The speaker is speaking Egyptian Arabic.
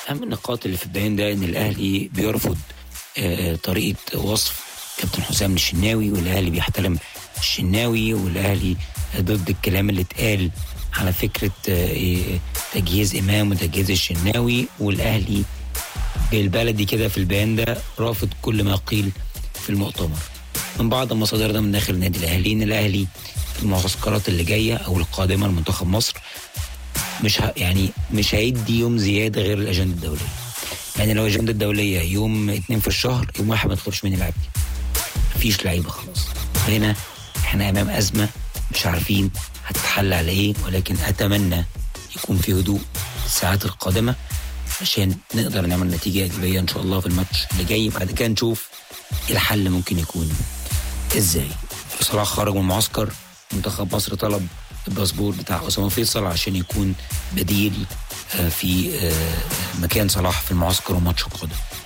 اهم النقاط اللي في البيان ده ان الاهلي بيرفض آه، طريقه وصف كابتن حسام الشناوي والاهلي بيحترم الشناوي والاهلي ضد الكلام اللي اتقال على فكره آه، تجهيز امام وتجهيز الشناوي والاهلي بالبلدي كده في البيان ده رافض كل ما قيل في المؤتمر من بعض المصادر ده من داخل النادي الاهلي ان الاهلي في المعسكرات اللي جايه او القادمه لمنتخب مصر مش ه... يعني مش هيدي يوم زياده غير الاجنده الدوليه يعني لو الاجنده الدوليه يوم اتنين في الشهر يوم واحد ما تطلبش مين يلعب مفيش لعيبه خلاص هنا احنا امام ازمه مش عارفين هتتحل على ايه ولكن اتمنى يكون في هدوء الساعات القادمه عشان نقدر نعمل نتيجه ايجابيه ان شاء الله في الماتش اللي جاي بعد كده نشوف الحل ممكن يكون ازاي صلاح خرج من المعسكر منتخب مصر طلب الباسبور بتاع اسامه فيصل عشان يكون بديل آه، في آه، مكان صلاح في المعسكر وماتش القادم